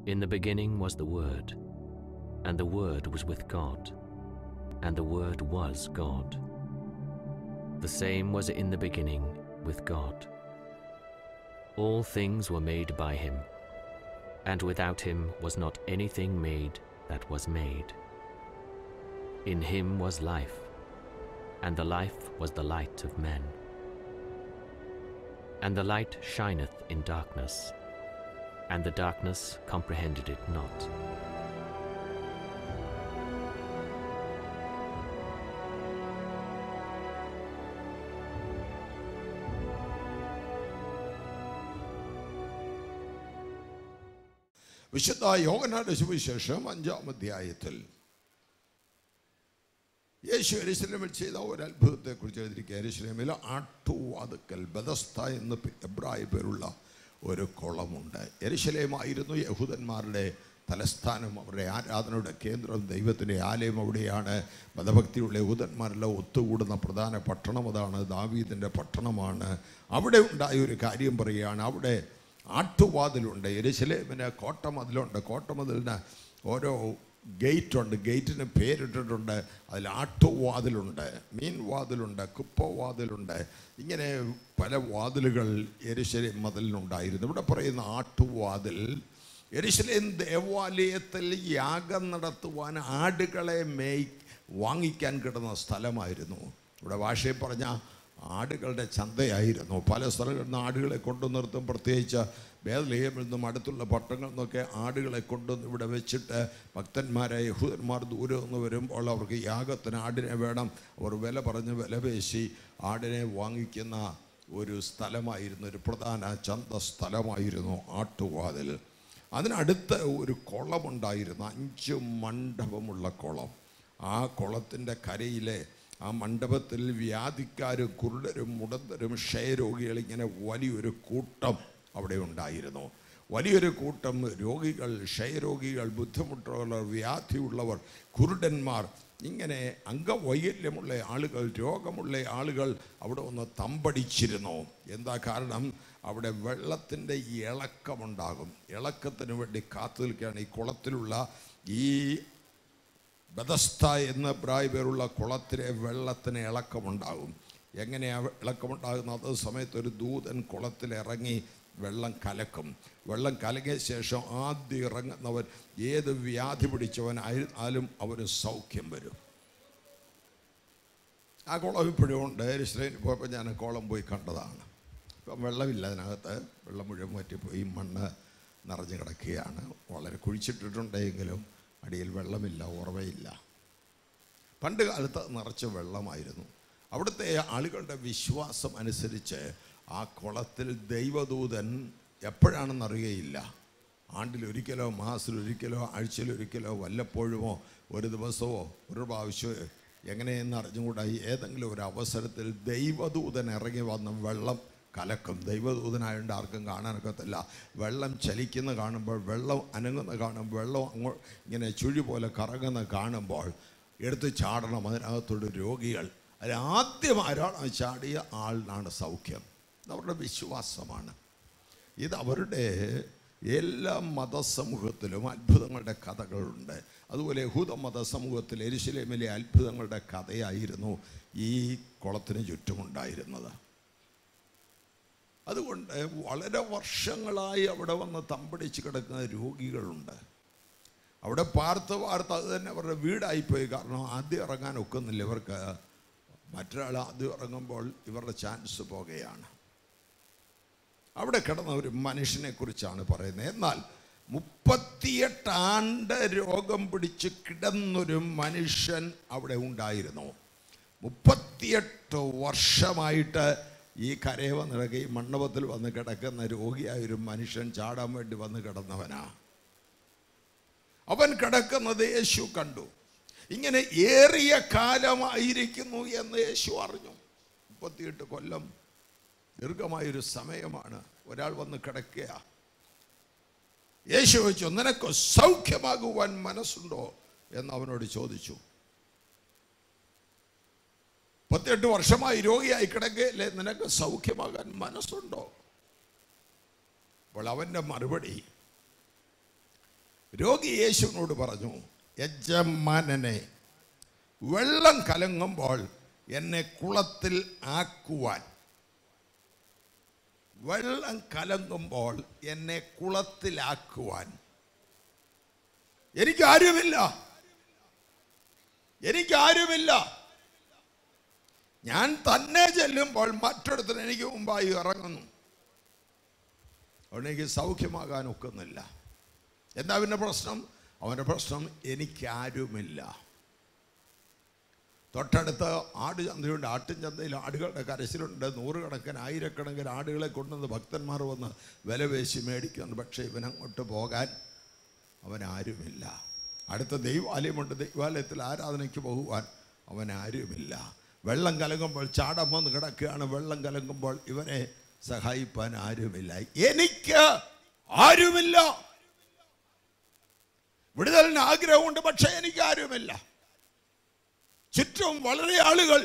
In the beginning was the Word, and the Word was with God, and the Word was God. The same was in the beginning with God. All things were made by him, and without him was not anything made that was made. In him was life, and the life was the light of men. And the light shineth in darkness, and the darkness comprehended it not. വിശുദ്ധ യോഗനാട് സുവിശേഷം അഞ്ചാം അധ്യായത്തിൽ യേശു എരിശിലേമിൽ ചെയ്ത ഒരു അത്ഭുതത്തെക്കുറിച്ച് എഴുതിയിരിക്കുക എരിശിലേമിൽ ആട്ടുവാതുക്കൽ ബദസ്ത എന്ന് പേ- എബ്രായ പേരുള്ള ഒരു കുളമുണ്ട് എരിശിലേമായിരുന്നു യഹൂദന്മാരുടെ തലസ്ഥാനം അവരുടെ ആരാധനയുടെ കേന്ദ്രം ദൈവത്തിൻ്റെ ആലയം അവിടെയാണ് മതഭക്തിയുള്ള യഹൂദന്മാരെല്ലാം ഒത്തുകൂടുന്ന പ്രധാന പട്ടണം അതാണ് ദാവീദിൻ്റെ പട്ടണമാണ് അവിടെ ഉണ്ടായ ഒരു കാര്യം പറയുകയാണ് അവിടെ ആട്ടുവാതിലുണ്ട് എരുശലേമിന് കോട്ടമതിലുണ്ട് കോട്ടമതിലിന് ഓരോ ഗേറ്റ് ഉണ്ട് ഗേറ്റിന് പേരിട്ടിട്ടുണ്ട് അതിൽ ആട്ടുവാതിലുണ്ട് മീൻ വാതിലുണ്ട് കുപ്പവാതിലുണ്ട് ഇങ്ങനെ പല വാതിലുകൾ എരുശലേം മതിലിനുണ്ടായിരുന്നു ഇവിടെ പറയുന്ന ആട്ടുവാതിൽ എരുശലേം ദേവാലയത്തിൽ യാഗം നടത്തുവാൻ ആടുകളെ മേയ് വാങ്ങിക്കാൻ കിടന്ന സ്ഥലമായിരുന്നു ഇവിടെ ഭാഷയിൽ പറഞ്ഞ ആടുകളുടെ ചന്തയായിരുന്നു പല സ്ഥലങ്ങളിൽ നിന്ന് ആടുകളെ കൊണ്ടു നിർത്തും പ്രത്യേകിച്ച് ബേദലഹേമിൽ നിന്നും അടുത്തുള്ള പട്ടണങ്ങളിൽ നിന്നൊക്കെ ആടുകളെ കൊണ്ടുവന്ന് ഇവിടെ വെച്ചിട്ട് ഭക്തന്മാരെ യഹൂദന്മാർ ദൂരെ നിന്ന് വരുമ്പോൾ അവർക്ക് യാഗത്തിന് ആടിനെ വേണം അവർ വില പറഞ്ഞ് വില പേശി ആടിനെ വാങ്ങിക്കുന്ന ഒരു സ്ഥലമായിരുന്നു ഒരു പ്രധാന ചന്ത സ്ഥലമായിരുന്നു ആട്ടുവാതിൽ അതിനടുത്ത് ഒരു കുളമുണ്ടായിരുന്നു അഞ്ച് മണ്ഡപമുള്ള കുളം ആ കുളത്തിൻ്റെ കരയിലെ ആ മണ്ഡപത്തിൽ വ്യാധിക്കാരും കുരുടരും മുടന്തരും ക്ഷയരോഗികൾ ഇങ്ങനെ വലിയൊരു കൂട്ടം അവിടെ ഉണ്ടായിരുന്നു വലിയൊരു കൂട്ടം രോഗികൾ ക്ഷയരോഗികൾ ബുദ്ധിമുട്ടുള്ളവർ വ്യാധിയുള്ളവർ കുരുടന്മാർ ഇങ്ങനെ അംഗവൈകല്യമുള്ള ആളുകൾ രോഗമുള്ള ആളുകൾ അവിടെ ഒന്ന് തമ്പടിച്ചിരുന്നു എന്താ കാരണം അവിടെ വെള്ളത്തിൻ്റെ ഇളക്കമുണ്ടാകും ഇളക്കത്തിന് വേണ്ടി കാത്തു നിൽക്കുകയാണ് ഈ കുളത്തിലുള്ള ഈ ബദസ്ത എന്ന പ്രായ പേരുള്ള കുളത്തിലെ വെള്ളത്തിന് ഇളക്കമുണ്ടാകും എങ്ങനെയാണ് ഇളക്കമുണ്ടാകുന്നത് അതേ സമയത്ത് ഒരു ദൂതൻ കുളത്തിൽ ഇറങ്ങി വെള്ളം കലക്കും വെള്ളം കലങ്ങിയ ശേഷം ആദ്യം ഇറങ്ങുന്നവൻ ഏത് വ്യാധി പിടിച്ചവനായിരുന്നാലും അവന് സൗഖ്യം വരും ആ കുളം ഇപ്പോഴും ഉണ്ട് ഇസ്രയേലിൽ പോയപ്പോൾ ഞാൻ ആ കുളം പോയി കണ്ടതാണ് ഇപ്പം വെള്ളമില്ല അതിനകത്ത് വെള്ളം മുഴുവൻ പറ്റിപ്പോയി മണ്ണ് നിറഞ്ഞു കിടക്കുകയാണ് വളരെ കുഴിച്ചിട്ടിട്ടുണ്ടെങ്കിലും അടിയിൽ വെള്ളമില്ല ഉറവയില്ല പണ്ട് കാലത്ത് നിറച്ച് വെള്ളമായിരുന്നു അവിടുത്തെ ആളുകളുടെ വിശ്വാസം അനുസരിച്ച് ആ കുളത്തിൽ ദൈവദൂതൻ എപ്പോഴാണെന്ന് അറിയുകയില്ല ആണ്ടിലൊരിക്കലോ മാസത്തിലൊരിക്കലോ ആഴ്ചയിലൊരിക്കലോ വല്ലപ്പോഴുമോ ഒരു ദിവസമോ ഒരു പ്രാവശ്യമോ എങ്ങനെയെന്ന് അറിഞ്ഞുകൂടാ ഏതെങ്കിലും ഒരു അവസരത്തിൽ ദൈവദൂതൻ ഇറങ്ങി വന്ന് വെള്ളം കലക്കും ദൈവദൂതനായതുകൊണ്ട് ആർക്കും കാണാനൊക്കത്തില്ല വെള്ളം ചലിക്കുന്ന കാണുമ്പോൾ വെള്ളം അനങ്ങുന്ന കാണുമ്പോൾ വെള്ളം അങ്ങോ ഇങ്ങനെ ചുഴി പോലെ കറങ്ങുന്ന കാണുമ്പോൾ എടുത്ത് ചാടണം അതിനകത്തോട് രോഗികൾ അതിൽ ആദ്യം ആരാണ് ചാടിയ ആളിനാണ് സൗഖ്യം ഇത് അവരുടെ വിശ്വാസമാണ് ഇത് അവരുടെ എല്ലാ മതസമൂഹത്തിലും അത്ഭുതങ്ങളുടെ കഥകളുണ്ട് അതുപോലെ യഹൂദ മതസമൂഹത്തിൽ എരിശിലേമിലെ അത്ഭുതങ്ങളുടെ കഥയായിരുന്നു ഈ കുളത്തിന് ചുറ്റുമുണ്ടായിരുന്നത് അതുകൊണ്ട് വളരെ വർഷങ്ങളായി അവിടെ വന്ന് തമ്പടിച്ച് കിടക്കുന്ന രോഗികളുണ്ട് അവിടെ പാർത്ത് പാർത്ത് അത് തന്നെ അവരുടെ വീടായിപ്പോയി കാരണം ആദ്യം ഇറങ്ങാൻ ഒക്കുന്നില്ല ഇവർക്ക് മറ്റൊരാൾ ആദ്യം ഇറങ്ങുമ്പോൾ ഇവരുടെ ചാൻസ് പോകുകയാണ് അവിടെ കിടന്ന ഒരു മനുഷ്യനെ കുറിച്ചാണ് പറയുന്നത് എന്നാൽ മുപ്പത്തിയെട്ട് ആണ്ട് രോഗം പിടിച്ച് കിടന്നൊരു മനുഷ്യൻ അവിടെ ഉണ്ടായിരുന്നു മുപ്പത്തിയെട്ട് വർഷമായിട്ട് ഈ കരയെ വന്ന് കിടക്കുക ഈ മണ്ഡപത്തിൽ വന്ന് കിടക്കുന്ന രോഗിയായ ഒരു മനുഷ്യൻ ചാടാൻ വേണ്ടി വന്ന് കിടന്നവനാ അവൻ കിടക്കുന്നത് യേശു കണ്ടു ഇങ്ങനെ ഏറിയ കാലമായിരിക്കുന്നു എന്ന് യേശു അറിഞ്ഞു മുപ്പത്തിയെട്ട് കൊല്ലം ദീർഘമായൊരു സമയമാണ് ഒരാൾ വന്ന് കിടക്കുക യേശു ചോദിച്ചു നിനക്ക് സൗഖ്യമാകുവാൻ മനസ്സുണ്ടോ എന്ന് അവനോട് ചോദിച്ചു മുപ്പത്തിയെട്ട് വർഷമായി രോഗിയായി കിടക്കുകയല്ലേ നിനക്ക് സൗഖ്യമാകാൻ മനസ്സുണ്ടോ അപ്പോൾ അവൻ്റെ മറുപടി രോഗി യേശുവിനോട് പറഞ്ഞു യജമാനനെ വെള്ളം കലങ്ങുമ്പോൾ എന്നെ കുളത്തിൽ ആക്കുവാൻ വെള്ളം കലങ്ങുമ്പോൾ എന്നെ കുളത്തിലാക്കുവാൻ എനിക്കാരുമില്ല എനിക്കാരുമില്ല ഞാൻ തന്നെ ചെല്ലുമ്പോൾ മറ്റൊരുത്തിന് എനിക്ക് മുമ്പായി ഇറങ്ങുന്നു അതുകൊണ്ട് എനിക്ക് സൗഖ്യമാകാൻ ഒക്കുന്നില്ല എന്താ അവൻ്റെ പ്രശ്നം അവൻ്റെ പ്രശ്നം എനിക്കാരുമില്ല തൊട്ടടുത്ത് ആട് ചന്തയുണ്ട് ആട്ടിൻ ചന്തയിൽ ആടുകളുടെ കരച്ചിലുണ്ട് നൂറുകണക്കിന് ആയിരക്കണക്കിന് ആടുകളെ കൊണ്ടുവന്ന് ഭക്തന്മാർ വന്ന് വില പേശി മേടിക്കുന്നു പക്ഷേ ഇവനങ്ങോട്ട് പോകാൻ അവനാരുമില്ല അടുത്ത ദൈവാലയമുണ്ട് ദൈവാലയത്തിൽ ആരാധനയ്ക്ക് പോകുവാൻ അവനാരുമില്ല വെള്ളം കലങ്ങുമ്പോൾ ചാടം വന്ന് കിടക്കുകയാണ് വെള്ളം കലങ്ങുമ്പോൾ ഇവനെ സഹായിപ്പാൻ ആരുമില്ല എനിക്ക് ആരുമില്ല വിടുതലിന് ആഗ്രഹമുണ്ട് പക്ഷേ എനിക്ക് ആരുമില്ല ചുറ്റും വളരെ ആളുകൾ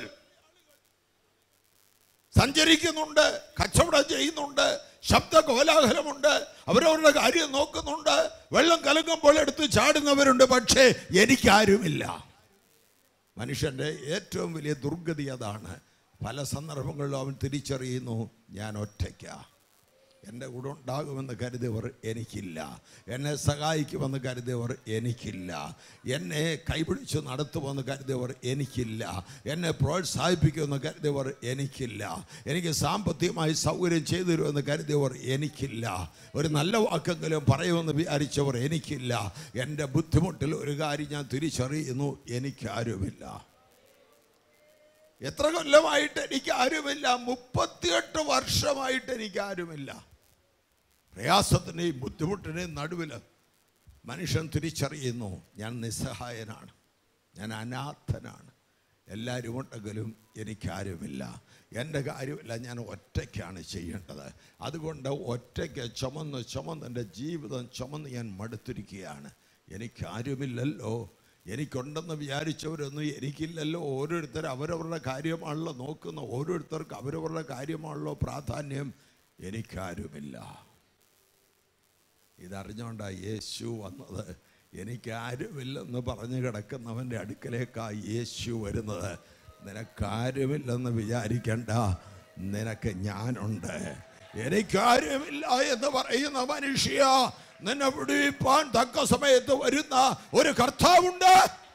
സഞ്ചരിക്കുന്നുണ്ട് കച്ചവടം ചെയ്യുന്നുണ്ട് ശബ്ദ കോലാഹലമുണ്ട് അവരവരുടെ കാര്യം നോക്കുന്നുണ്ട് വെള്ളം കലങ്ങുമ്പോൾ എടുത്ത് ചാടുന്നവരുണ്ട് പക്ഷേ എനിക്കാരുമില്ല മനുഷ്യൻ്റെ ഏറ്റവും വലിയ ദുർഗതി അതാണ് പല സന്ദർഭങ്ങളിലും അവൻ തിരിച്ചറിയുന്നു ഞാൻ ഒറ്റയ്ക്കാ എൻ്റെ കൂടെ ഉണ്ടാകുമെന്ന് കരുതിയവർ എനിക്കില്ല എന്നെ സഹായിക്കുമെന്ന് കരുതിയവർ എനിക്കില്ല എന്നെ കൈപിടിച്ച് നടത്തുമെന്ന് കരുതിയവർ എനിക്കില്ല എന്നെ പ്രോത്സാഹിപ്പിക്കുമെന്ന് കരുതിയവർ എനിക്കില്ല എനിക്ക് സാമ്പത്തികമായി സൗകര്യം ചെയ്തു തരുമെന്ന് കരുതിയവർ എനിക്കില്ല ഒരു നല്ല വാക്കെങ്കിലും പറയുമെന്ന് വിചാരിച്ചവർ എനിക്കില്ല എൻ്റെ ബുദ്ധിമുട്ടിൽ ഒരു കാര്യം ഞാൻ തിരിച്ചറിയുന്നു എനിക്കാരുമില്ല എത്ര കൊല്ലമായിട്ട് എനിക്ക് ആരുമില്ല മുപ്പത്തിയെട്ട് വർഷമായിട്ട് എനിക്ക് ആരുമില്ല പ്രയാസത്തിൻ്റെയും ബുദ്ധിമുട്ടിൻ്റെയും നടുവിൽ മനുഷ്യൻ തിരിച്ചറിയുന്നു ഞാൻ നിസ്സഹായനാണ് ഞാൻ അനാഥനാണ് എല്ലാവരും ഉണ്ടെങ്കിലും എനിക്കാരുമില്ല എൻ്റെ കാര്യമില്ല ഞാൻ ഒറ്റയ്ക്കാണ് ചെയ്യേണ്ടത് അതുകൊണ്ട് ഒറ്റയ്ക്ക് ചുമന്ന് ചുമന്ന് എൻ്റെ ജീവിതം ചുമന്ന് ഞാൻ മടുത്തിരിക്കുകയാണ് എനിക്കാരുമില്ലല്ലോ എനിക്കുണ്ടെന്ന് വിചാരിച്ചവരൊന്നും എനിക്കില്ലല്ലോ ഓരോരുത്തർ അവരവരുടെ കാര്യമാണല്ലോ നോക്കുന്ന ഓരോരുത്തർക്ക് അവരവരുടെ കാര്യമാണല്ലോ പ്രാധാന്യം എനിക്കാരുമില്ല ഇതറിഞ്ഞുകൊണ്ടാണ് യേശു വന്നത് എനിക്കാരുമില്ലെന്ന് പറഞ്ഞു കിടക്കുന്നവൻ്റെ അടുക്കലേക്കാണ് യേശു വരുന്നത് നിനക്കാരുമില്ലെന്ന് വിചാരിക്കണ്ട നിനക്ക് ഞാനുണ്ട് എനിക്കാരുമില്ല എന്ന് പറയുന്ന മനുഷ്യ നിന്നെ വിടുവിപ്പാൻ തക്ക സമയത്ത് വരുന്ന ഒരു കർത്താവുണ്ട്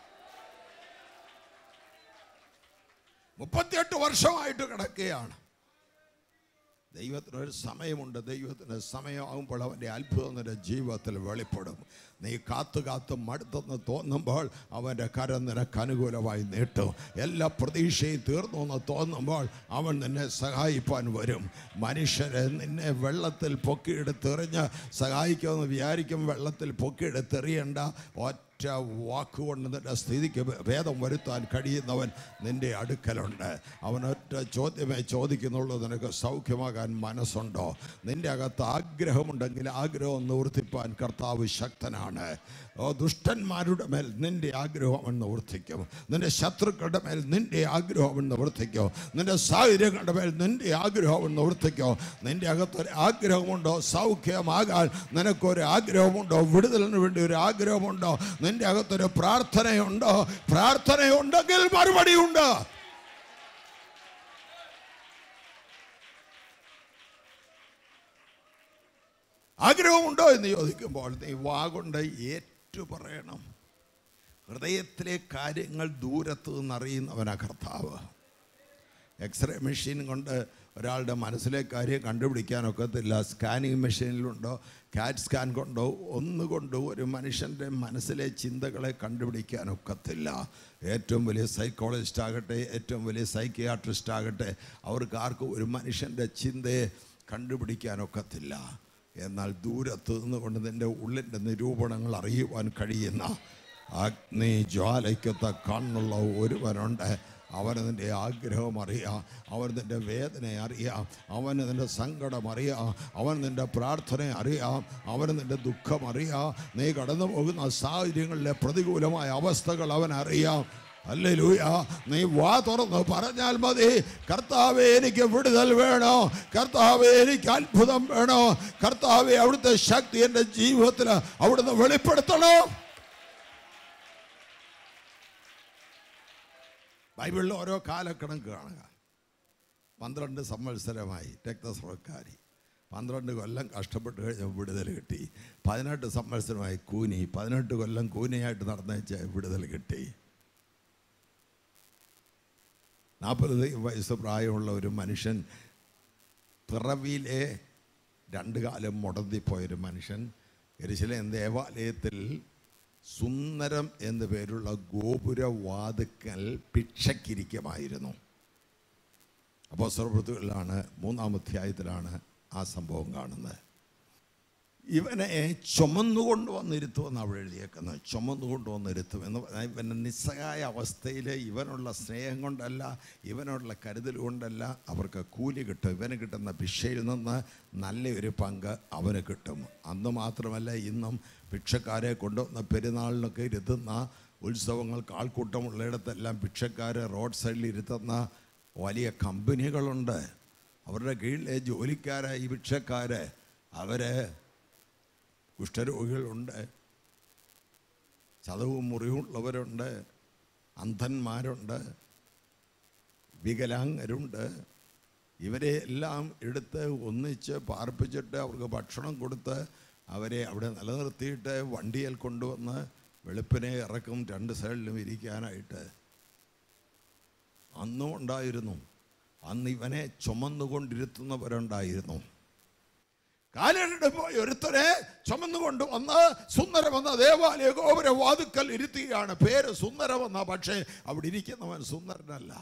മുപ്പത്തിയെട്ട് വർഷമായിട്ട് കിടക്കുകയാണ് ദൈവത്തിനൊരു സമയമുണ്ട് ദൈവത്തിന് സമയമാകുമ്പോൾ അവൻ്റെ അത്ഭുതം നിന്റെ ജീവിതത്തിൽ വെളിപ്പെടും നീ കാത്തു കാത്ത് മടുത്തെന്ന് തോന്നുമ്പോൾ അവൻ്റെ കരം നിനക്ക് അനുകൂലമായി നീട്ടും എല്ലാ പ്രതീക്ഷയും തീർന്നു എന്ന് തോന്നുമ്പോൾ അവൻ നിന്നെ സഹായിപ്പാൻ വരും മനുഷ്യരെ നിന്നെ വെള്ളത്തിൽ പൊക്കിയെടുത്തെറിഞ്ഞ് സഹായിക്കുമെന്ന് വിചാരിക്കും വെള്ളത്തിൽ പൊക്കിയെടുത്തെറിയണ്ട ഒറ്റ വാക്കുകൊണ്ട് നിന്റെ സ്ഥിതിക്ക് ഭേദം വരുത്താൻ കഴിയുന്നവൻ നിന്റെ അടുക്കലുണ്ട് അവൻ ഒറ്റ ചോദ്യമേ ചോദിക്കുന്നുള്ളൂ നിനക്ക് സൗഖ്യമാകാൻ മനസ്സുണ്ടോ നിന്റെ അകത്ത് ആഗ്രഹമുണ്ടെങ്കിൽ ആഗ്രഹം നിവർത്തിപ്പാൻ കർത്താവ് ശക്തനാണ് ഓ ദുഷ്ടന്മാരുടെ മേൽ നിന്റെ ആഗ്രഹം അവൻ നിവർത്തിക്കും നിന്റെ ശത്രുക്കളുടെ മേൽ നിന്റെ ആഗ്രഹം അവൻ നിവർത്തിക്കും നിന്റെ സാഹചര്യങ്ങളുടെ മേൽ നിന്റെ ആഗ്രഹം അവൻ നിവർത്തിക്കും നിന്റെ അകത്തൊരു ആഗ്രഹമുണ്ടോ സൗഖ്യമാകാൻ നിനക്കൊരു ആഗ്രഹമുണ്ടോ വിടുതലിന് വേണ്ടി ഒരു ആഗ്രഹമുണ്ടോ നിന്റെ അകത്തൊരു പ്രാർത്ഥനയുണ്ടോ പ്രാർത്ഥനയുണ്ടെങ്കിൽ മറുപടിയുണ്ട് ആഗ്രഹമുണ്ടോ എന്ന് ചോദിക്കുമ്പോൾ നീ വാഗൊണ്ട് ഏറ്റു പറയണം ഹൃദയത്തിലെ കാര്യങ്ങൾ ദൂരത്ത് നിന്നറിയുന്നവനാ കർത്താവ് എക്സ്റേ മെഷീൻ കൊണ്ട് ഒരാളുടെ മനസ്സിലെ കാര്യം കണ്ടുപിടിക്കാനൊക്കത്തില്ല സ്കാനിങ് മെഷീനിലുണ്ടോ കാറ്റ് സ്കാൻ കൊണ്ടോ ഒന്നുകൊണ്ടോ ഒരു മനുഷ്യൻ്റെ മനസ്സിലെ ചിന്തകളെ കണ്ടുപിടിക്കാനൊക്കത്തില്ല ഏറ്റവും വലിയ സൈക്കോളജിസ്റ്റ് ആകട്ടെ ഏറ്റവും വലിയ സൈക്കിയാട്രിസ്റ്റ് ആകട്ടെ അവർക്ക് ആർക്കും ഒരു മനുഷ്യൻ്റെ ചിന്തയെ കണ്ടുപിടിക്കാനൊക്കത്തില്ല എന്നാൽ ദൂരത്ത് നിന്നുകൊണ്ട് നിൻ്റെ ഉള്ളിൻ്റെ നിരൂപണങ്ങൾ അറിയുവാൻ കഴിയുന്ന അഗ്നി ജ്വാലയ്ക്കത്ത കണ്ണുള്ള ഒരുവനുണ്ട് അവന് നിൻ്റെ ആഗ്രഹം അറിയാം അവൻ നിൻ്റെ വേദന അറിയാം അവന് നിൻ്റെ സങ്കടം അറിയാം അവൻ നിൻ്റെ പ്രാർത്ഥന അറിയാം അവന് നിൻ്റെ ദുഃഖം അറിയാം നീ കടന്നു പോകുന്ന സാഹചര്യങ്ങളിലെ പ്രതികൂലമായ അവസ്ഥകൾ അവൻ അറിയാം ഹല്ലേലൂയ നീ വാ തുറന്ന് പറഞ്ഞാൽ മതി കർത്താവെ എനിക്ക് വിടുതൽ വേണോ കർത്താവെ എനിക്ക് അത്ഭുതം വേണോ കർത്താവെ അവിടുത്തെ ശക്തി എൻ്റെ ജീവിതത്തിൽ അവിടുന്ന് വെളിപ്പെടുത്തണോ ബൈബിളിൽ ഓരോ കാലക്കണക്ക് കാണുക പന്ത്രണ്ട് സംവത്സരമായി രക്തസ്രവക്കാരി പന്ത്രണ്ട് കൊല്ലം കഷ്ടപ്പെട്ട് കഴിഞ്ഞ വിടുതൽ കിട്ടി പതിനെട്ട് സംവത്സരമായി കൂനി പതിനെട്ട് കൊല്ലം കൂനിയായിട്ട് നടന്നേച്ച വിടുതൽ കിട്ടി നാൽപ്പത് വയസ്സ് പ്രായമുള്ള ഒരു മനുഷ്യൻ പിറവിയിലെ രണ്ട് കാലം മുടന്തിപ്പോയൊരു മനുഷ്യൻ എരിശിലേം ദേവാലയത്തിൽ സുന്ദരം എന്നു പേരുള്ള ഗോപുരവാതുക്കൽ ഭിക്ഷക്കിരിക്കുമായിരുന്നു അപ്പോൾ സർവൃത്തുകളിലാണ് മൂന്നാം അധ്യായത്തിലാണ് ആ സംഭവം കാണുന്നത് ഇവനെ ചുമന്നുകൊണ്ട് വന്നിരുത്തുമെന്ന് അവിടെ എഴുതിയേക്കുന്നത് ചുമന്നുകൊണ്ട് വന്നിരുത്തും എന്ന് പറഞ്ഞാൽ ഇവൻ്റെ നിസ്സഹായ അവസ്ഥയിൽ ഇവനുള്ള സ്നേഹം കൊണ്ടല്ല ഇവനുള്ള കരുതൽ കൊണ്ടല്ല അവർക്ക് കൂലി കിട്ടും ഇവന് കിട്ടുന്ന ഭിക്ഷയിൽ നിന്ന് നല്ലൊരു പങ്ക് അവന് കിട്ടും അന്ന് മാത്രമല്ല ഇന്നും ഭിക്ഷക്കാരെ കൊണ്ടുവന്ന പെരുന്നാളിനൊക്കെ ഇരുത്തുന്ന ഉത്സവങ്ങൾക്ക് ആൾക്കൂട്ടമുള്ളിടത്തെല്ലാം ഭിക്ഷക്കാരെ റോഡ് സൈഡിൽ ഇരുത്തുന്ന വലിയ കമ്പനികളുണ്ട് അവരുടെ കീഴിലെ ജോലിക്കാരെ ഈ ഭിക്ഷക്കാർ അവരെ കുഷ്ഠരോഗികളുണ്ട് ചതവും മുറിവുള്ളവരുണ്ട് അന്ധന്മാരുണ്ട് വികലാംഗരുണ്ട് ഇവരെ എല്ലാം എടുത്ത് ഒന്നിച്ച് പാർപ്പിച്ചിട്ട് അവർക്ക് ഭക്ഷണം കൊടുത്ത് അവരെ അവിടെ നിലനിർത്തിയിട്ട് വണ്ടിയിൽ കൊണ്ടുവന്ന് വെളുപ്പിനെ ഇറക്കും രണ്ട് സൈഡിലും ഇരിക്കാനായിട്ട് അന്നും ഉണ്ടായിരുന്നു അന്ന് ഇവനെ ചുമന്നുകൊണ്ടിരുത്തുന്നവരുണ്ടായിരുന്നു കാലയുടെ പോയി ഒരുത്തനെ ചുമന്നുകൊണ്ട് വന്ന് സുന്ദരമെന്ന ദേവാലയ ഗോപുര വാതുക്കൽ ഇരുത്തുകയാണ് പേര് സുന്ദരമെന്ന പക്ഷേ അവിടെ ഇരിക്കുന്നവൻ സുന്ദരനല്ല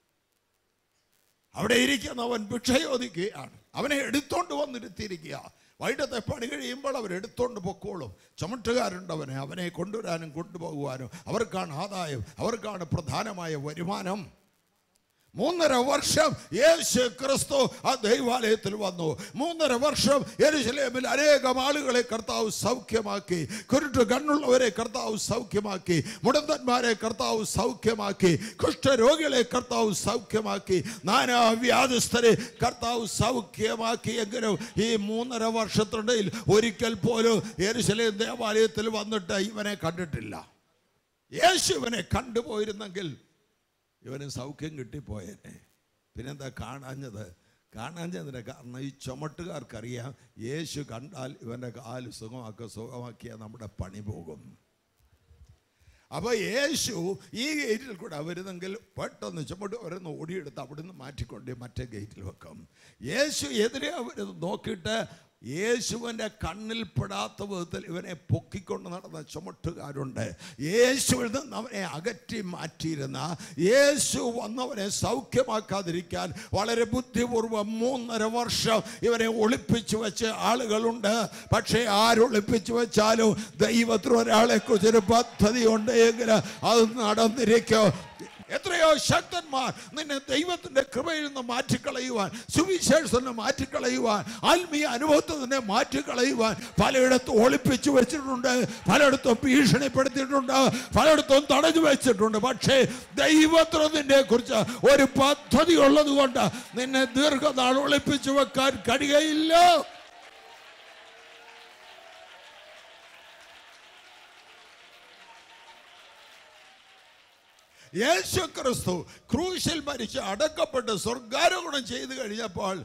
അവിടെ ഇരിക്കുന്നവൻ ഭിക്ഷയോദിക്കുകയാണ് അവനെ എടുത്തോണ്ട് വന്നിരുത്തിയിരിക്കുക വൈകിട്ടത്തെ പണി കഴിയുമ്പോൾ അവർ എടുത്തോണ്ട് പൊക്കോളും ചുമട്ടുകാരുണ്ട് അവനെ അവനെ കൊണ്ടുവരാനും കൊണ്ടുപോകുവാനും അവർക്കാണ് ആദായം അവർക്കാണ് പ്രധാനമായ വരുമാനം മൂന്നര വർഷം യേശു ക്രിസ്തു ആ ദൈവാലയത്തിൽ വന്നു മൂന്നര വർഷം യെരുശലേമിൽ അനേകം ആളുകളെ കർത്താവ് സൗഖ്യമാക്കി കുരുട്ട് കണ്ണുള്ളവരെ കർത്താവ് സൗഖ്യമാക്കി മുടന്തന്മാരെ കർത്താവ് സൗഖ്യമാക്കി കുഷ്ഠരോഗികളെ കർത്താവ് സൗഖ്യമാക്കി നാനാ വ്യാധിസ്ഥരെ കർത്താവ് സൗഖ്യമാക്കി എങ്കിലും ഈ മൂന്നര വർഷത്തിനിടയിൽ ഒരിക്കൽ പോലും യെരുശലേം ദേവാലയത്തിൽ വന്നിട്ട് ഇവനെ കണ്ടിട്ടില്ല യേശു ഇവനെ കണ്ടുപോയിരുന്നെങ്കിൽ ഇവന് സൗഖ്യം കിട്ടിപ്പോയേനെ പിന്നെന്താ കാണാഞ്ഞത് കാണാഞ്ഞതിൻ്റെ കാരണം ഈ ചുമട്ടുകാർക്കറിയാം യേശു കണ്ടാൽ ഇവൻ്റെ കാല് സുഖമാക്കുക സുഖമാക്കിയാൽ നമ്മുടെ പണി പോകും അപ്പോൾ യേശു ഈ ഗേറ്റിൽ കൂടെ വരുന്നെങ്കിൽ പെട്ടെന്ന് ചുമട്ട് വരുന്ന ഓടിയെടുത്ത് അവിടുന്ന് മാറ്റിക്കൊണ്ട് മറ്റേ ഗേറ്റിൽ വെക്കും യേശു എതിരെ അവർ നോക്കിയിട്ട് യേശുവിൻ്റെ കണ്ണിൽ പെടാത്ത വിധത്തിൽ ഇവനെ പൊക്കിക്കൊണ്ട് നടന്ന ചുമട്ടുകാരുണ്ട് യേശുവിൽ നിന്ന് അവനെ അകറ്റി മാറ്റിയിരുന്ന യേശു വന്നവനെ സൗഖ്യമാക്കാതിരിക്കാൻ വളരെ ബുദ്ധിപൂർവ്വം മൂന്നര വർഷം ഇവനെ ഒളിപ്പിച്ചു വെച്ച ആളുകളുണ്ട് പക്ഷേ ആരൊളിപ്പിച്ചു വെച്ചാലും ദൈവത്തിന് ഒരാളെ കുറിച്ചൊരു പദ്ധതി ഉണ്ട് എങ്കിൽ അത് നടന്നിരിക്കും എത്രയോ ശക്തന്മാർ നിന്നെ ദൈവത്തിന്റെ കൃപയിൽ നിന്ന് മാറ്റിക്കളയുവാൻ സുവിശേഷത്തിന് മാറ്റിക്കളയുവാൻ ആത്മീയ അനുഭവത്തിൽ നിന്നെ മാറ്റിക്കളയുവാൻ പലയിടത്തും ഒളിപ്പിച്ചു വെച്ചിട്ടുണ്ട് പലയിടത്തും ഭീഷണിപ്പെടുത്തിയിട്ടുണ്ട് പലയിടത്തും തടഞ്ഞു വെച്ചിട്ടുണ്ട് പക്ഷേ ദൈവത്തിന് നിന്നെ കുറിച്ച് ഒരു പദ്ധതി ഉള്ളത് കൊണ്ട് നിന്നെ ദീർഘനാൾ ഒളിപ്പിച്ചു വെക്കാൻ കഴിയുകയില്ല യേശു ക്രിസ്തു ക്രൂശിൽ മരിച്ച് അടക്കപ്പെട്ട് സ്വർഗാരോഹണം ചെയ്തു കഴിഞ്ഞപ്പോൾ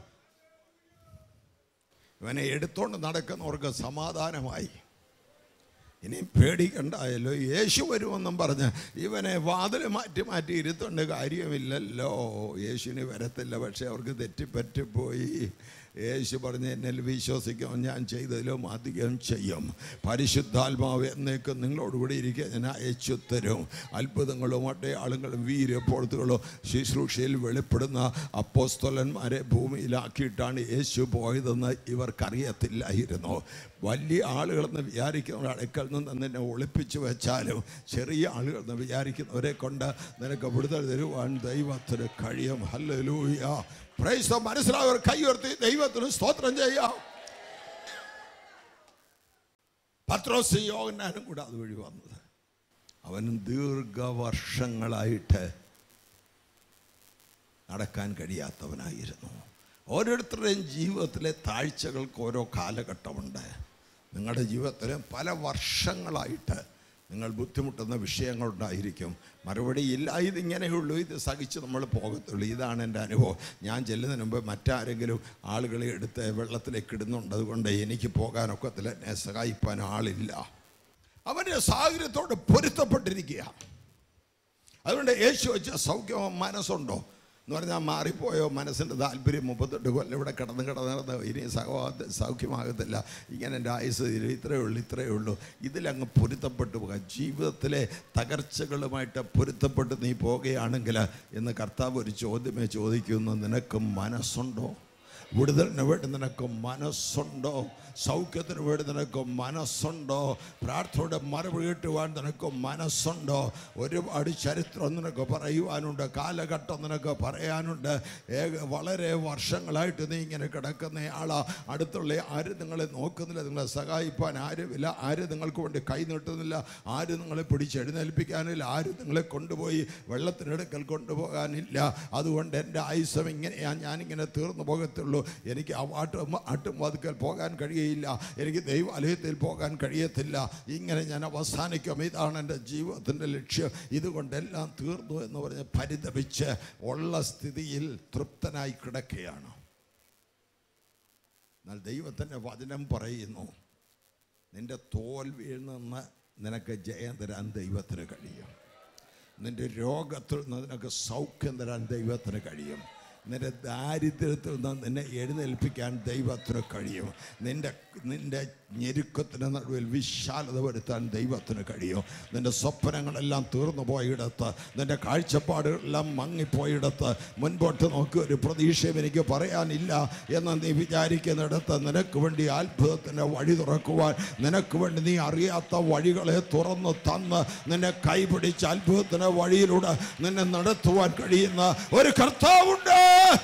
ഇവനെ എടുത്തോണ്ട് നടക്കുന്നവർക്ക് സമാധാനമായി ഇനി പേടിക്കണ്ടായല്ലോ യേശു വരുമെന്നും പറഞ്ഞ് ഇവനെ വാതിൽ മാറ്റി മാറ്റി ഇരുത്തേണ്ട കാര്യമില്ലല്ലോ യേശുവിന് വരത്തില്ല പക്ഷെ അവർക്ക് തെറ്റിപ്പറ്റിപ്പോയി യേശു പറഞ്ഞ് എന്നിൽ വിശ്വസിക്കും ഞാൻ ചെയ്തതിലും അധികം ചെയ്യും പരിശുദ്ധാത്മാവ് എന്നേക്കും നിങ്ങളോടുകൂടി ഇരിക്കുക ഞാൻ അയച്ചു തരും അത്ഭുതങ്ങളും അടയാളങ്ങളും വീര്യപ്പോഴത്തുകളും ശുശ്രൂഷയിൽ വെളിപ്പെടുന്ന അപ്പോസ്തലന്മാരെ ഭൂമിയിലാക്കിയിട്ടാണ് യേശു പോയതെന്ന് ഇവർക്കറിയത്തില്ലായിരുന്നു വലിയ ആളുകളെന്ന് വിചാരിക്കുന്നവരുടെ അടുക്കൽ നിന്ന് നിന്നെ ഒളിപ്പിച്ചു വെച്ചാലും ചെറിയ ആളുകളെന്ന് വിചാരിക്കുന്നവരെ കൊണ്ട് നിനക്ക് വിടുതൽ തരുവാൻ ദൈവത്തിന് കഴിയും ഹല്ലേലൂയ പ്രൈസ് മനസ്സിലായവർ കൈയുയർത്തി ദൈവത്തിന് സ്തോത്രം ചെയ്യാം പത്രോസ് യോഗനാനും കൂടെ അതുവഴി വന്നത് അവന് ദീർഘവർഷങ്ങളായിട്ട് നടക്കാൻ കഴിയാത്തവനായിരുന്നു ഓരോരുത്തരുടെയും ജീവിതത്തിലെ താഴ്ചകൾക്ക് ഓരോ കാലഘട്ടമുണ്ട് നിങ്ങളുടെ ജീവിതത്തിൽ പല വർഷങ്ങളായിട്ട് നിങ്ങൾ ബുദ്ധിമുട്ടുന്ന വിഷയങ്ങളുണ്ടായിരിക്കും മറുപടി ഇല്ല ഇതിങ്ങനെയുള്ളൂ ഇത് സഹിച്ച് നമ്മൾ പോകത്തുള്ളൂ ഇതാണ് എൻ്റെ അനുഭവം ഞാൻ ചെല്ലുന്നതിന് മുമ്പ് മറ്റാരെങ്കിലും ആളുകളെ എടുത്ത് വെള്ളത്തിലേക്ക് ഇടുന്നുണ്ട് അതുകൊണ്ട് എനിക്ക് പോകാനൊക്കത്തില്ല എന്നെ സഹായിപ്പാൻ ആളില്ല അവൻ്റെ സാഹചര്യത്തോട് പൊരുത്തപ്പെട്ടിരിക്കുക അതുകൊണ്ട് യേശു വെച്ച സൗഖ്യമോ മനസ്സുണ്ടോ എന്ന് പറഞ്ഞാൽ മാറിപ്പോയോ മനസ്സിൻ്റെ താല്പര്യം മുപ്പത്തെട്ട് കൊല്ലം ഇവിടെ കിടന്ന് കിടന്ന് കിടന്ന് ഇനി സഹോ സൗഖ്യമാകത്തില്ല ഇങ്ങനെ എൻ്റെ ആയുസ് തീരും ഇത്രയേ ഉള്ളൂ ഇത്രയേ ഉള്ളൂ ഇതിലങ്ങ് പൊരുത്തപ്പെട്ടു പോകുക ജീവിതത്തിലെ തകർച്ചകളുമായിട്ട് പൊരുത്തപ്പെട്ട് നീ പോകുകയാണെങ്കിൽ എന്ന് കർത്താവ് ഒരു ചോദ്യമേ ചോദിക്കുന്നു നിനക്ക് മനസ്സുണ്ടോ വിടുതലിന് വേണ്ടി നിനക്ക് മനസ്സുണ്ടോ സൗഖ്യത്തിന് വേണ്ടി നിനക്ക് മനസ്സുണ്ടോ പ്രാർത്ഥനയുടെ മറുപടി കിട്ടുവാൻ നിനക്ക് മനസ്സുണ്ടോ ഒരുപാട് ചരിത്രം നിനക്ക് പറയുവാനുണ്ട് കാലഘട്ടം നിനക്ക് പറയാനുണ്ട് ഏക വളരെ വർഷങ്ങളായിട്ട് നീ ഇങ്ങനെ കിടക്കുന്ന ആളാ അടുത്തുള്ള ആരും നിങ്ങളെ നോക്കുന്നില്ല നിങ്ങളെ സഹായിപ്പാൻ ആരുമില്ല ആരും നിങ്ങൾക്ക് വേണ്ടി കൈ നീട്ടുന്നില്ല ആരും നിങ്ങളെ പിടിച്ചെഴുന്നേൽപ്പിക്കാനില്ല ആരും നിങ്ങളെ കൊണ്ടുപോയി വെള്ളത്തിനടുക്കൽ കൊണ്ടുപോകാനില്ല അതുകൊണ്ട് എൻ്റെ ആയുസം ഇങ്ങനെയാ ഞാനിങ്ങനെ തീർന്നു പോകത്തുള്ളൂ എനിക്ക് ആ വാട്ടും ആട്ടും വാതുക്കൽ പോകാൻ കഴിയയില്ല എനിക്ക് ദൈവാലയത്തിൽ പോകാൻ കഴിയത്തില്ല ഇങ്ങനെ ഞാൻ അവസാനിക്കും ഇതാണ് എൻ്റെ ജീവിതത്തിൻ്റെ ലക്ഷ്യം ഇതുകൊണ്ടെല്ലാം തീർന്നു എന്ന് പറഞ്ഞ് പരിതപിച്ച് ഉള്ള സ്ഥിതിയിൽ തൃപ്തനായി കിടക്കുകയാണ് എന്നാൽ ദൈവത്തിൻ്റെ വചനം പറയുന്നു നിന്റെ തോൽവിയിൽ നിന്ന് നിനക്ക് ജയം തരാൻ ദൈവത്തിന് കഴിയും നിന്റെ രോഗത്തിൽ നിന്ന് നിനക്ക് സൗഖ്യം തരാൻ ദൈവത്തിന് കഴിയും നിന്റെ ദാരിദ്ര്യത്തിൽ നിന്ന് നിന്നെ എഴുന്നേൽപ്പിക്കാൻ ദൈവത്തിന് കഴിയും നിന്റെ നിന്റെ ഞെരുക്കത്തിന് നടുവിൽ വിശാലത വരുത്താൻ ദൈവത്തിന് കഴിയും നിന്റെ സ്വപ്നങ്ങളെല്ലാം തീർന്നു പോയിടത്ത് നിന്റെ കാഴ്ചപ്പാടുകളെല്ലാം മങ്ങിപ്പോയിടത്ത് മുൻപോട്ട് നോക്കി ഒരു പ്രതീക്ഷയും എനിക്ക് പറയാനില്ല എന്ന് നീ വിചാരിക്കുന്നിടത്ത് നിനക്ക് വേണ്ടി അത്ഭുതത്തിൻ്റെ വഴി തുറക്കുവാൻ നിനക്ക് വേണ്ടി നീ അറിയാത്ത വഴികളെ തുറന്നു തന്ന് നിന്നെ കൈപിടിച്ച് അത്ഭുതത്തിൻ്റെ വഴിയിലൂടെ നിന്നെ നടത്തുവാൻ കഴിയുന്ന ഒരു കർത്താവുണ്ട്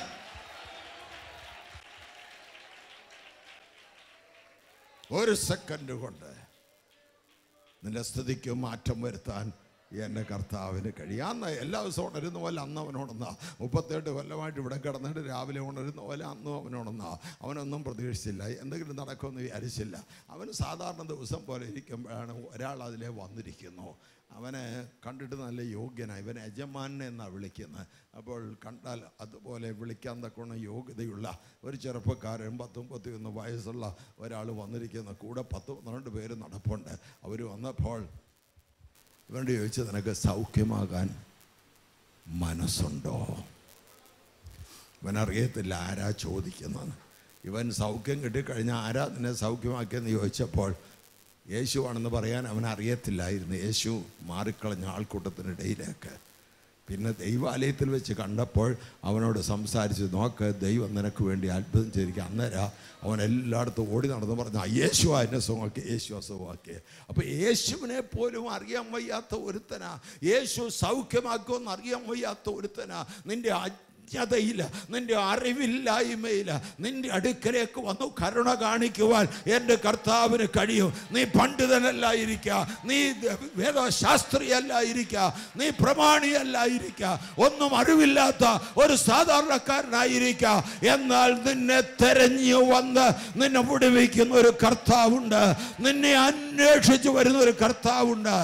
ഒരു സെക്കൻഡ് കൊണ്ട് നിന്റെ സ്ഥിതിക്ക് മാറ്റം വരുത്താൻ എൻ്റെ കർത്താവിന് കഴിയും അന്ന് എല്ലാ ദിവസവും ഉണരുന്ന പോലെ അന്ന് അവനോടൊന്നാ മുപ്പത്തെട്ട് കൊല്ലമായിട്ട് ഇവിടെ കിടന്നിട്ട് രാവിലെ ഉണരുന്ന പോലെ അന്നും അവനോടൊന്നാ അവനൊന്നും പ്രതീക്ഷിച്ചില്ല എന്തെങ്കിലും നടക്കുമെന്ന് വിചാരിച്ചില്ല അവന് സാധാരണ ദിവസം പോലെ ഇരിക്കുമ്പോഴാണ് ഒരാൾ അതിലെ വന്നിരിക്കുന്നു അവനെ കണ്ടിട്ട് നല്ല യോഗ്യനാണ് ഇവൻ യജമാനെ എന്നാണ് വിളിക്കുന്നത് അപ്പോൾ കണ്ടാൽ അതുപോലെ വിളിക്കാൻ തക്കവണ്ണം യോഗ്യതയുള്ള ഒരു ചെറുപ്പക്കാരൻ പത്ത് മുപ്പത്തിയൊന്ന് വയസ്സുള്ള ഒരാൾ വന്നിരിക്കുന്നു കൂടെ പത്ത് പന്ത്രണ്ട് പേര് നടപ്പുണ്ട് അവർ വന്നപ്പോൾ ഇവനോട് ചോദിച്ചു നിനക്ക് സൗഖ്യമാകാൻ മനസ്സുണ്ടോ ഇവനറിയത്തില്ല ആരാ ചോദിക്കുന്നത് ഇവൻ സൗഖ്യം കിട്ടിക്കഴിഞ്ഞാൽ ആരാ നിന്നെ സൗഖ്യമാക്കിയെന്ന് ചോദിച്ചപ്പോൾ യേശുവാണെന്ന് പറയാൻ അവൻ അറിയത്തില്ലായിരുന്നു യേശു മാറിക്കളഞ്ഞ ആൾക്കൂട്ടത്തിനിടയിലേക്ക് പിന്നെ ദൈവാലയത്തിൽ വെച്ച് കണ്ടപ്പോൾ അവനോട് സംസാരിച്ച് നോക്ക് ദൈവം നിനക്ക് വേണ്ടി അത്ഭുതം ചെയ്തിരിക്കുക അന്നേരം അവൻ എല്ലായിടത്തും ഓടി നടന്ന് പറഞ്ഞു "ആ, യേശു എന്നെ സുഖമാക്കി യേശു അസുഖമാക്കി അപ്പോൾ യേശുവിനെ പോലും അറിയാൻ വയ്യാത്ത ഒരുത്തനാ യേശു സൗഖ്യമാക്കുമെന്ന് അറിയാൻ വയ്യാത്ത ഒരുത്തനാ നിന്റെ അജ്ഞതയില്ല നിന്റെ അറിവില്ലായ്മയില്ല നിന്റെ അടുക്കലേക്ക് വന്നു കരുണ കാണിക്കുവാൻ എൻ്റെ കർത്താവിന് കഴിയും നീ പണ്ഡിതനല്ലായിരിക്കുക നീ വേദശാസ്ത്രിയല്ലായിരിക്കുക നീ പ്രമാണിയല്ലായിരിക്കുക ഒന്നും അറിവില്ലാത്ത ഒരു സാധാരണക്കാരനായിരിക്കുക എന്നാൽ നിന്നെ തെരഞ്ഞു വന്ന് നിന്നെ വിടുവിക്കുന്ന ഒരു കർത്താവുണ്ട് നിന്നെ അന്വേഷിച്ചു വരുന്ന ഒരു കർത്താവുണ്ട്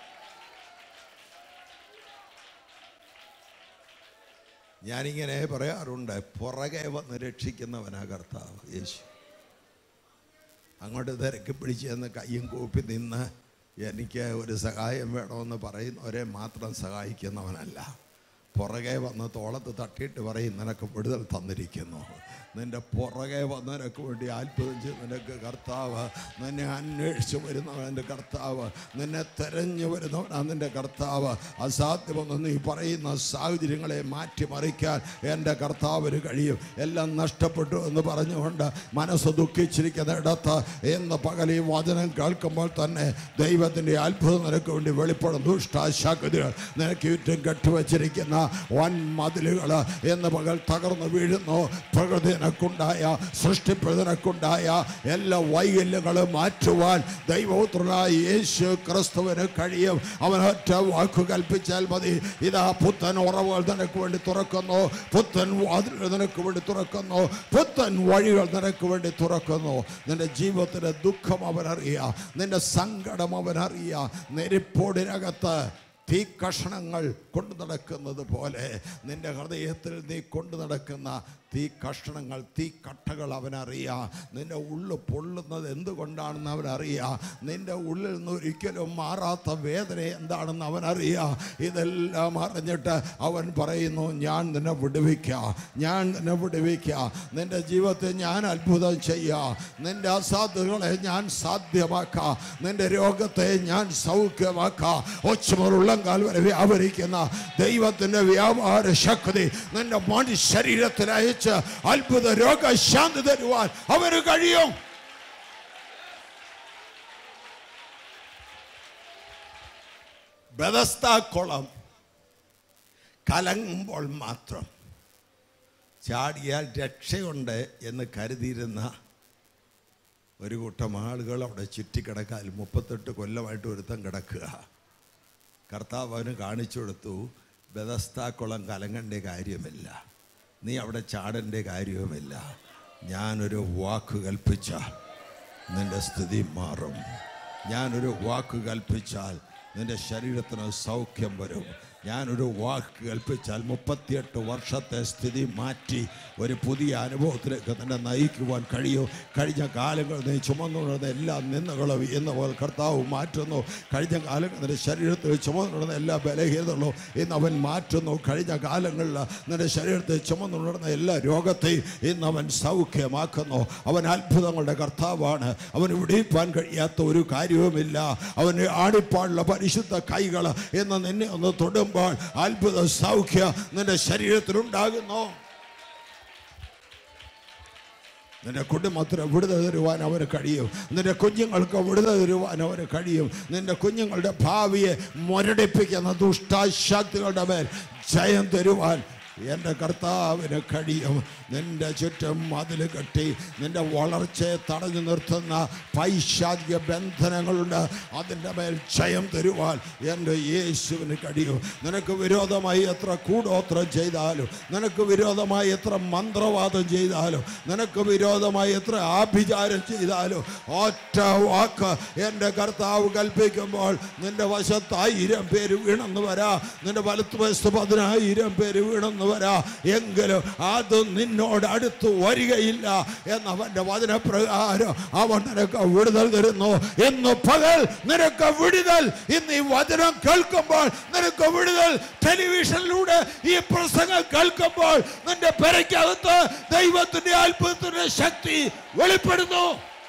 ഞാനിങ്ങനെ പറയാറുണ്ട് പുറകെ വന്ന് രക്ഷിക്കുന്നവനാ കർത്താവ് യേശു അങ്ങോട്ട് തിരക്കി പിടിച്ച് എന്ന് കയ്യും കൂപ്പി നിന്ന് എനിക്ക് ഒരു സഹായം വേണമെന്ന് പറയുന്നവരെ മാത്രം സഹായിക്കുന്നവനല്ല പുറകെ വന്ന് തോളത്ത് തട്ടിയിട്ട് പറയും നിനക്ക് വിടുതൽ തന്നിരിക്കുന്നു നിന്റെ പുറകെ വന്നതിനൊക്കെ വേണ്ടി അത്ഭുതം ചെയ്ത് നിനക്ക് കർത്താവ് നിന്നെ അന്വേഷിച്ച് വരുന്നവൻ എൻ്റെ കർത്താവ് നിന്നെ തെരഞ്ഞു വരുന്നവനാണ് നിൻ്റെ കർത്താവ് അസാധ്യമെന്ന് നീ പറയുന്ന സാഹചര്യങ്ങളെ മാറ്റിമറിക്കാൻ എൻ്റെ കർത്താവിന് കഴിയും എല്ലാം നഷ്ടപ്പെട്ടു എന്ന് പറഞ്ഞുകൊണ്ട് മനസ്സ് ദുഃഖിച്ചിരിക്കുന്ന ഇടത്ത് ഇന്ന് പകൽ ഈ വചനം കേൾക്കുമ്പോൾ തന്നെ ദൈവത്തിൻ്റെ അത്ഭുതം നിനക്ക് വേണ്ടി വെളിപ്പെടും ദുഷ്ടാശാക്തികൾ നിനക്ക് ചുറ്റും കെട്ടുവച്ചിരിക്കുന്ന വൻ മതിലുകൾ എന്ന് പകൽ തകർന്നു വീഴുന്നു പ്രകൃതി നിനക്കുണ്ടായ സൃഷ്ടിപ്പ് നിനക്കുണ്ടായ എല്ലാ വൈകല്യങ്ങളും മാറ്റുവാൻ ദൈവപുത്രനായ യേശു ക്രിസ്തുവിന് കഴിയും അവനൊറ്റ വാക്കു കൽപ്പിച്ചാൽ മതി ഇതാ പുത്തൻ ഉറവുകൾ നിനക്ക് വേണ്ടി തുറക്കുന്നു പുത്തൻ വാതിലുകൾ നിനക്ക് വേണ്ടി തുറക്കുന്നു പുത്തൻ വഴികൾ നിനക്ക് വേണ്ടി തുറക്കുന്നു നിന്റെ ജീവിതത്തിലെ ദുഃഖം അവനറിയാം നിന്റെ സങ്കടം അവനറിയാം നെരിപ്പോടിനകത്ത് തീ കഷണങ്ങൾ കൊണ്ടു നടക്കുന്നത് പോലെ നിന്റെ ഹൃദയത്തിൽ നീ കൊണ്ടു നടക്കുന്ന തീ കഷണങ്ങൾ തീ കട്ടകൾ അവനറിയാം നിന്റെ ഉള്ളു പൊള്ളുന്നത് എന്തുകൊണ്ടാണെന്ന് അവനറിയാം നിന്റെ ഉള്ളിൽ നിന്ന് ഒരിക്കലും മാറാത്ത വേദന എന്താണെന്ന് അവനറിയാം ഇതെല്ലാം അറിഞ്ഞിട്ട് അവൻ പറയുന്നു ഞാൻ നിന്നെ വിടുവിക്കാം ഞാൻ നിന്നെ വിടുവിക്കാം നിന്റെ ജീവിതത്തെ ഞാൻ അത്ഭുതം ചെയ്യാം നിന്റെ അസാധ്യതകളെ ഞാൻ സാധ്യമാക്കാം നിന്റെ രോഗത്തെ ഞാൻ സൗഖ്യമാക്കാം ഒച്ചമുള്ളം വരെ വ്യാപരിക്കുന്ന ദൈവത്തിന്റെ വ്യാപാര ശക്തി നിന്റെ മണി ശരീരത്തിൽ അയച്ച് അത്ഭുത രോഗശാന്തി തരുവാൻ അവന് കഴിയും ബദസ്താക്കുളം കലങ്ങുമ്പോൾ മാത്രം ചാടിയാൽ രക്ഷയുണ്ട് എന്ന് കരുതിയിരുന്ന ഒരു കൂട്ടം ആളുകൾ അവിടെ ചുറ്റിക്കിടക്കാൻ മുപ്പത്തെട്ട് കൊല്ലമായിട്ട് ഒരുത്തം കിടക്കുക കർത്താവ് അവന് കാണിച്ചു കൊടുത്തു ബദസ്താക്കുളം കലങ്ങേണ്ട കാര്യമില്ല നീ അവിടെ ചാടേണ്ട കാര്യവുമില്ല ഞാനൊരു വാക്ക് കൽപ്പിച്ച നിന്റെ സ്ഥിതി മാറും ഞാനൊരു വാക്ക് കൽപ്പിച്ചാൽ നിന്റെ ശരീരത്തിന് സൗഖ്യം വരും ഞാനൊരു വാക്ക് കൽപ്പിച്ചാൽ മുപ്പത്തിയെട്ട് വർഷത്തെ സ്ഥിതി മാറ്റി ഒരു പുതിയ അനുഭവത്തിലേക്ക് നിന്നെ നയിക്കുവാൻ കഴിയും കഴിഞ്ഞ കാലങ്ങൾ നീ ചുമന്നുകൊണ്ടിരുന്ന എല്ലാ നിന്ദകളും ഇന്ന് പോലെ കർത്താവ് മാറ്റുന്നു കഴിഞ്ഞ കാലങ്ങൾ നിന്റെ ശരീരത്തിൽ ചുമന്നുകൊണ്ടിരുന്ന എല്ലാ ബലഹീനതകളും ഇന്ന് അവൻ മാറ്റുന്നു കഴിഞ്ഞ കാലങ്ങളിൽ നിന്റെ ശരീരത്തിൽ ചുമന്നുകൊണ്ടിരുന്ന എല്ലാ രോഗത്തെയും ഇന്ന് അവൻ സൗഖ്യമാക്കുന്നു അവൻ അത്ഭുതങ്ങളുടെ കർത്താവാണ് അവന് വിടിയിപ്പാൻ കഴിയാത്ത ഒരു കാര്യവുമില്ല അവന് ആടിപ്പാടുള്ള പരിശുദ്ധ കൈകൾ എന്ന് നിന്നെ ഒന്ന് തൊടുമ്പോൾ അത്ഭുത സൗഖ്യ നിന്റെ ശരീരത്തിലുണ്ടാകുന്നു നിന്റെ കുടുംബത്തിന് വിടുതൽ തരുവാൻ അവന് കഴിയും നിന്റെ കുഞ്ഞുങ്ങൾക്ക് വിടുതൽ തരുവാൻ അവന് കഴിയും നിന്റെ കുഞ്ഞുങ്ങളുടെ ഭാവിയെ മുരടിപ്പിക്കുന്ന ദുഷ്ടാശക്തികളുടെ മേൽ ജയം തരുവാൻ എൻ്റെ കർത്താവിന് കഴിയും നിന്റെ ചുറ്റും മതിൽ കെട്ടി നിന്റെ വളർച്ചയെ തടഞ്ഞു നിർത്തുന്ന പൈശാചിക ബന്ധനങ്ങളുണ്ട് അതിൻ്റെ മേൽ ജയം തരുവാൻ എൻ്റെ യേശുവിന് കഴിയും നിനക്ക് വിരോധമായി എത്ര കൂടോത്രം ചെയ്താലും നിനക്ക് വിരോധമായി എത്ര മന്ത്രവാദം ചെയ്താലും നിനക്ക് വിരോധമായി എത്ര ആഭിചാരം ചെയ്താലും ഒറ്റ വാക്ക് എൻ്റെ കർത്താവ് കൽപ്പിക്കുമ്പോൾ നിന്റെ വശത്ത് ആയിരം പേര് വീണെന്ന് വരാ നിന്റെ വലത്ത് വശത്ത് പതിനായിരം പേര് വീണെന്ന് വരാ എങ്കിലും അത് നിന്നോട് അടുത്ത് വരികയില്ല എന്നവൻ്റെ വചനപ്രകാരം അവൻ നിനക്ക് വിടുതൽ തരുന്നു ഇന്ന് പകൽ നിനക്ക് വിടുതൽ ഇന്ന് ഈ വചനം കേൾക്കുമ്പോൾ നിനക്ക് വിടുതൽ ടെലിവിഷനിലൂടെ ഈ പ്രസംഗം കേൾക്കുമ്പോൾ നിന്റെ പെരയ്ക്കകത്ത് ദൈവത്തിന്റെ അത്ഭുതത്തിന്റെ ശക്തി വെളിപ്പെടുന്നു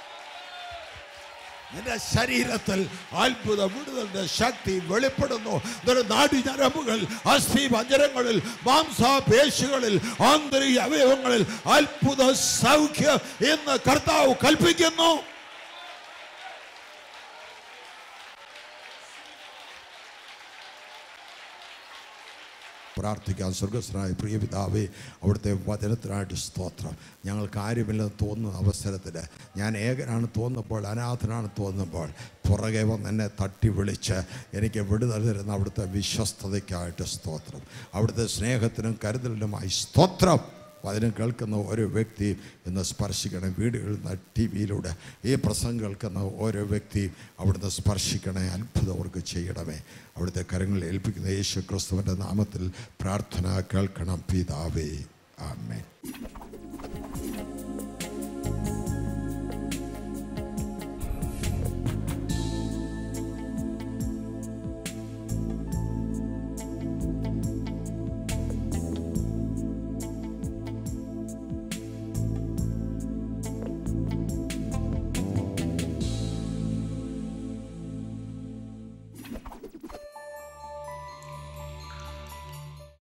നിന്റെ ശരീരത്തിൽ അത്ഭുത വിടുതലിന്റെ ശക്തി വെളിപ്പെടുന്നു നിന്റെ നാടി ഞരമ്പുകൾ അസ്ഥി പഞ്ചരങ്ങളിൽ മാംസപേശികളിൽ ആന്തരിക അവയവങ്ങളിൽ അത്ഭുത സൗഖ്യം എന്ന് കർത്താവ് കൽപ്പിക്കുന്നു പ്രാർത്ഥിക്കാം സ്വർഗസ്വനായ പ്രിയ പിതാവേ അവിടുത്തെ വചനത്തിനായിട്ട് സ്തോത്രം ഞങ്ങൾ കാര്യമില്ലെന്ന് തോന്നുന്ന അവസരത്തിൽ ഞാൻ ഏകനാണ് തോന്നുമ്പോൾ അനാഥനാണ് തോന്നുമ്പോൾ പുറകെ വന്ന് എന്നെ തട്ടി വിളിച്ച് എനിക്ക് വിടുതൽ തരുന്ന അവിടുത്തെ വിശ്വസ്തതയ്ക്കായിട്ട് സ്തോത്രം അവിടുത്തെ സ്നേഹത്തിനും കരുതലിനുമായി സ്തോത്രം വചനം കേൾക്കുന്ന ഓരോ വ്യക്തിയും ഇന്ന് സ്പർശിക്കണേ വീടുകളിൽ നിന്ന് ടി വിയിലൂടെ ഈ പ്രസംഗം കേൾക്കുന്ന ഓരോ വ്യക്തിയും അവിടുന്ന് സ്പർശിക്കണേ അത്ഭുതം അവർക്ക് ചെയ്യണമേ അവിടുത്തെ കരങ്ങളിൽ ഏൽപ്പിക്കുന്ന യേശു ക്രിസ്തുവിൻ്റെ നാമത്തിൽ പ്രാർത്ഥന കേൾക്കണം പിതാവേ ആമേൻ